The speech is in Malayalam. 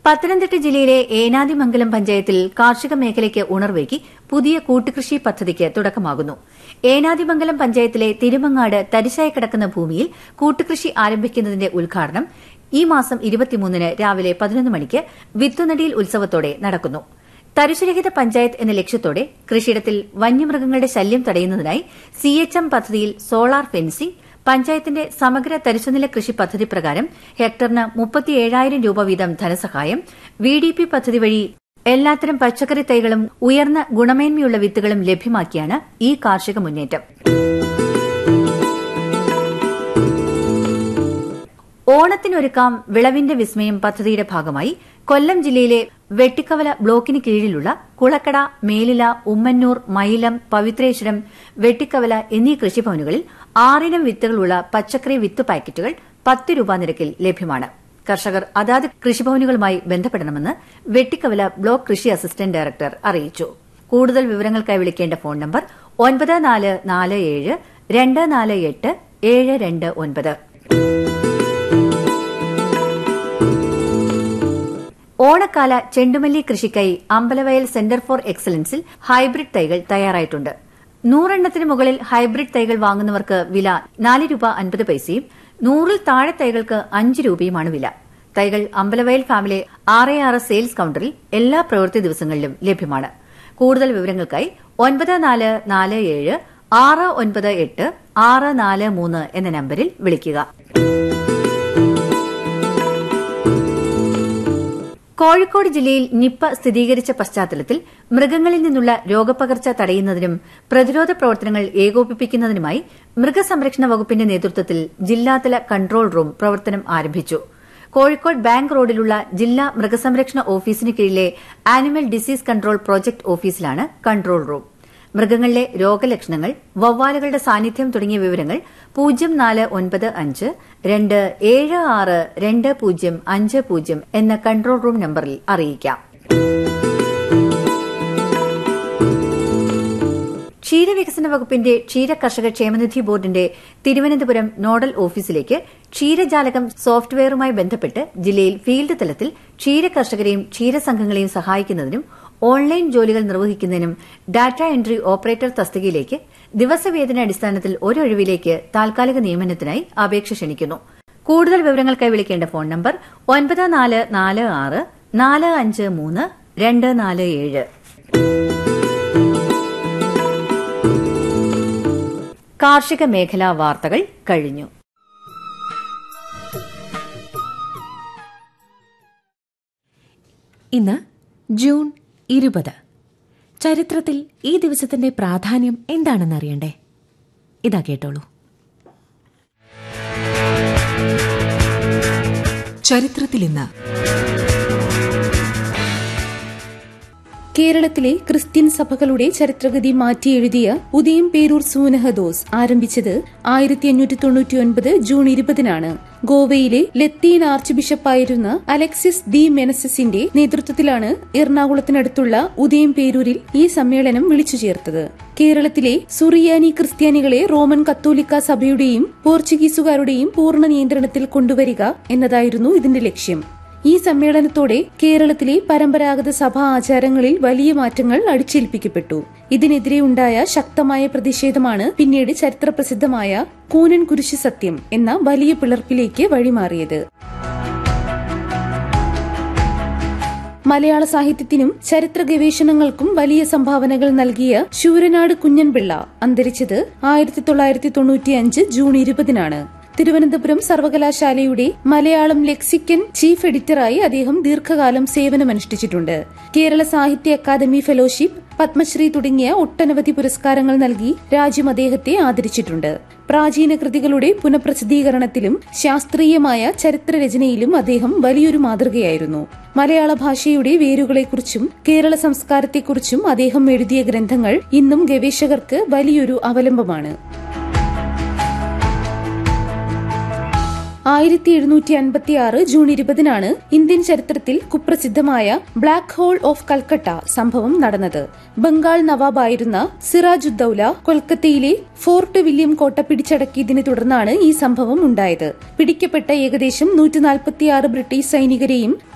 പത്തനംതിട്ട ജില്ലയിലെ ഏനാദിമംഗലം പഞ്ചായത്തിൽ കാർഷിക മേഖലയ്ക്ക് ഉണർവേകി പുതിയ കൂട്ടുകൃഷി പദ്ധതിക്ക് തുടക്കമാകുന്നു ഏനാദിമംഗലം പഞ്ചായത്തിലെ തിരുമങ്ങാട് തരിശായി കിടക്കുന്ന ഭൂമിയിൽ കൂട്ടുകൃഷി ആരംഭിക്കുന്നതിന്റെ ഉദ്ഘാടനം ഈ മാസം ഇരുപത്തിമൂന്നിന് രാവിലെ പതിനൊന്ന് മണിക്ക് വിത്തുനടിയിൽ ഉത്സവത്തോടെ നടക്കുന്നു തരിശുരഹിത പഞ്ചായത്ത് എന്ന ലക്ഷ്യത്തോടെ കൃഷിയിടത്തിൽ വന്യമൃഗങ്ങളുടെ ശല്യം തടയുന്നതിനായി സിഎച്ച്എം പദ്ധതിയിൽ സോളാർ ഫെൻസിംഗ് പഞ്ചായത്തിന്റെ സമഗ്ര തരിശുനില കൃഷി പദ്ധതി പ്രകാരം ഹെക്ടറിന് മുപ്പത്തിയേഴായിരം രൂപ വീതം ധനസഹായം വി ഡി പി പദ്ധതി വഴി എല്ലാത്തരം പച്ചക്കറി തൈകളും ഉയർന്ന ഗുണമേന്മയുള്ള വിത്തുകളും ലഭ്യമാക്കിയാണ് ഈ കാർഷിക മുന്നേറ്റം ഓണത്തിനൊരുക്കാം വിളവിന്റെ വിസ്മയം പദ്ധതിയുടെ ഭാഗമായി കൊല്ലം ജില്ലയിലെ വെട്ടിക്കവല ബ്ലോക്കിന് കീഴിലുള്ള കുളക്കട മേലില ഉമ്മന്നൂർ മയിലം പവിത്രേശ്വരം വെട്ടിക്കവല എന്നീ കൃഷിഭവനുകളിൽ ആറിനം വിത്തുകളുള്ള പച്ചക്കറി വിത്ത് പാക്കറ്റുകൾ പത്ത് രൂപ നിരക്കിൽ ലഭ്യമാണ് കർഷകർ അതാത് കൃഷിഭവനുകളുമായി ബന്ധപ്പെടണമെന്ന് വെട്ടിക്കവല ബ്ലോക്ക് കൃഷി അസിസ്റ്റന്റ് ഡയറക്ടർ അറിയിച്ചു കൂടുതൽ വിവരങ്ങൾക്കായി വിളിക്കേണ്ട ഫോൺ നമ്പർ ഒൻപത് നാല് നാല് ഏഴ് രണ്ട് നാല് എട്ട് ഏഴ് രണ്ട് ഒൻപത് ഓണക്കാല ചെണ്ടുമല്ലി കൃഷിക്കായി അമ്പലവയൽ സെന്റർ ഫോർ എക്സലൻസിൽ ഹൈബ്രിഡ് തൈകൾ തയ്യാറായിട്ടുണ്ട് നൂറെണ്ണത്തിന് മുകളിൽ ഹൈബ്രിഡ് തൈകൾ വാങ്ങുന്നവർക്ക് വില നാല് രൂപ അൻപത് പൈസയും നൂറിൽ താഴെ തൈകൾക്ക് അഞ്ച് രൂപയുമാണ് വില തൈകൾ അമ്പലവയൽ ഫാമിലെ ആറ് ആറ് സെയിൽസ് കൌണ്ടറിൽ എല്ലാ പ്രവൃത്തി ദിവസങ്ങളിലും ലഭ്യമാണ് കൂടുതൽ വിവരങ്ങൾക്കായി ഒൻപത് നാല് നാല് ഏഴ് ആറ് ഒൻപത് എട്ട് ആറ് നാല് മൂന്ന് എന്ന നമ്പരിൽ വിളിക്കുക കോഴിക്കോട് ജില്ലയിൽ നിപ്പ സ്ഥിരീകരിച്ച പശ്ചാത്തലത്തിൽ മൃഗങ്ങളിൽ നിന്നുള്ള രോഗപകർച്ച തടയുന്നതിനും പ്രതിരോധ പ്രവർത്തനങ്ങൾ ഏകോപിപ്പിക്കുന്നതിനുമായി മൃഗസംരക്ഷണ വകുപ്പിന്റെ നേതൃത്വത്തിൽ ജില്ലാതല കൺട്രോൾ റൂം പ്രവർത്തനം ആരംഭിച്ചു കോഴിക്കോട് ബാങ്ക് റോഡിലുള്ള ജില്ലാ മൃഗസംരക്ഷണ ഓഫീസിന് കീഴിലെ ആനിമൽ ഡിസീസ് കൺട്രോൾ പ്രോജക്ട് ഓഫീസിലാണ് കൺട്രോൾ റൂം മൃഗങ്ങളിലെ രോഗലക്ഷണങ്ങൾ വവ്വാലുകളുടെ സാന്നിധ്യം തുടങ്ങിയ വിവരങ്ങൾ പൂജ്യം നാല് ഒൻപത് അഞ്ച് രണ്ട് ഏഴ് ആറ് രണ്ട് പൂജ്യം അഞ്ച് പൂജ്യം എന്ന കൺട്രോൾ റൂം നമ്പറിൽ അറിയിക്കാം ക്ഷീരവികസന വകുപ്പിന്റെ ക്ഷീര കർഷക ക്ഷേമനിധി ബോർഡിന്റെ തിരുവനന്തപുരം നോഡൽ ഓഫീസിലേക്ക് ക്ഷീരജാലകം സോഫ്റ്റ്വെയറുമായി ബന്ധപ്പെട്ട് ജില്ലയിൽ ഫീൽഡ് തലത്തിൽ ക്ഷീര കർഷകരെയും ക്ഷീരസംഘങ്ങളെയും സഹായിക്കുന്നതിനും ഓൺലൈൻ ജോലികൾ നിർവഹിക്കുന്നതിനും ഡാറ്റ എൻട്രി ഓപ്പറേറ്റർ തസ്തികയിലേക്ക് ദിവസവേതന അടിസ്ഥാനത്തിൽ ഒരൊഴിവിലേക്ക് താൽക്കാലിക നിയമനത്തിനായി അപേക്ഷ ക്ഷണിക്കുന്നു കൂടുതൽ വിവരങ്ങൾക്കായി വിളിക്കേണ്ട ഫോൺ നമ്പർ ഒൻപത് നാല് നാല് ആറ് നാല് അഞ്ച് മൂന്ന് രണ്ട് നാല് ഏഴ് കാർഷിക മേഖലാ വാർത്തകൾ കഴിഞ്ഞു ഇന്ന് ജൂൺ ഇരുപത് ചരിത്രത്തിൽ ഈ ദിവസത്തിന്റെ പ്രാധാന്യം എന്താണെന്നറിയണ്ടേ ഇതാ കേട്ടോളൂ ചരിത്രത്തിൽ ഇന്ന് കേരളത്തിലെ ക്രിസ്ത്യൻ സഭകളുടെ ചരിത്രഗതി മാറ്റിയെഴുതിയ ഉദയം പേരൂർ സൂനഹദോസ് ആരംഭിച്ചത് ആയിരത്തി അഞ്ഞൂറ്റി തൊണ്ണൂറ്റി ഒൻപത് ജൂൺ ഇരുപതിനാണ് ഗോവയിലെ ലത്തീൻ ആർച്ച് ബിഷപ്പായിരുന്ന അലക്സിസ് ദി മെനസസിന്റെ നേതൃത്വത്തിലാണ് എറണാകുളത്തിനടുത്തുള്ള ഉദയം പേരൂരിൽ ഈ സമ്മേളനം വിളിച്ചു ചേർത്തത് കേരളത്തിലെ സുറിയാനി ക്രിസ്ത്യാനികളെ റോമൻ കത്തോലിക്ക സഭയുടെയും പോർച്ചുഗീസുകാരുടെയും പൂർണ്ണ നിയന്ത്രണത്തിൽ കൊണ്ടുവരിക എന്നതായിരുന്നു ഇതിന്റെ ലക്ഷ്യം ഈ സമ്മേളനത്തോടെ കേരളത്തിലെ പരമ്പരാഗത സഭാ ആചാരങ്ങളിൽ വലിയ മാറ്റങ്ങൾ അടിച്ചേൽപ്പിക്കപ്പെട്ടു ഇതിനെതിരെ ഉണ്ടായ ശക്തമായ പ്രതിഷേധമാണ് പിന്നീട് ചരിത്രപ്രസിദ്ധമായ കൂനൻ കുരിശ് സത്യം എന്ന വലിയ പിളർപ്പിലേക്ക് വഴിമാറിയത് മലയാള സാഹിത്യത്തിനും ചരിത്ര ഗവേഷണങ്ങൾക്കും വലിയ സംഭാവനകൾ നൽകിയ ശൂരനാട് കുഞ്ഞൻപിള്ള അന്തരിച്ചത് ആയിരത്തി തൊള്ളായിരത്തി തൊണ്ണൂറ്റിയഞ്ച് ജൂൺ ഇരുപതിനാണ് തിരുവനന്തപുരം സർവകലാശാലയുടെ മലയാളം ലെക്സിക്കൻ ചീഫ് എഡിറ്ററായി അദ്ദേഹം ദീർഘകാലം സേവനമനുഷ്ഠിച്ചിട്ടുണ്ട് കേരള സാഹിത്യ അക്കാദമി ഫെലോഷിപ്പ് പത്മശ്രീ തുടങ്ങിയ ഒട്ടനവധി പുരസ്കാരങ്ങൾ നൽകി രാജ്യം അദ്ദേഹത്തെ ആദരിച്ചിട്ടുണ്ട് പ്രാചീന കൃതികളുടെ പുനഃപ്രസിദ്ധീകരണത്തിലും ശാസ്ത്രീയമായ ചരിത്രരചനയിലും അദ്ദേഹം വലിയൊരു മാതൃകയായിരുന്നു മലയാള ഭാഷയുടെ വേരുകളെക്കുറിച്ചും കേരള സംസ്കാരത്തെക്കുറിച്ചും അദ്ദേഹം എഴുതിയ ഗ്രന്ഥങ്ങൾ ഇന്നും ഗവേഷകർക്ക് വലിയൊരു അവലംബമാണ് ആയിരത്തി എഴുന്നൂറ്റി അൻപത്തി ആറ് ജൂൺ ഇരുപതിനാണ് ഇന്ത്യൻ ചരിത്രത്തിൽ കുപ്രസിദ്ധമായ ബ്ലാക്ക് ഹോൾ ഓഫ് കൽക്കട്ട സംഭവം നടന്നത് ബംഗാൾ നവാബായിരുന്ന സിറാജുദ്ദൌല കൊൽക്കത്തയിലെ ഫോർട്ട് വില്യം കോട്ട പിടിച്ചടക്കിയതിനെ തുടർന്നാണ് ഈ സംഭവം ഉണ്ടായത് പിടിക്കപ്പെട്ട ഏകദേശം നൂറ്റി ബ്രിട്ടീഷ് സൈനികരെയും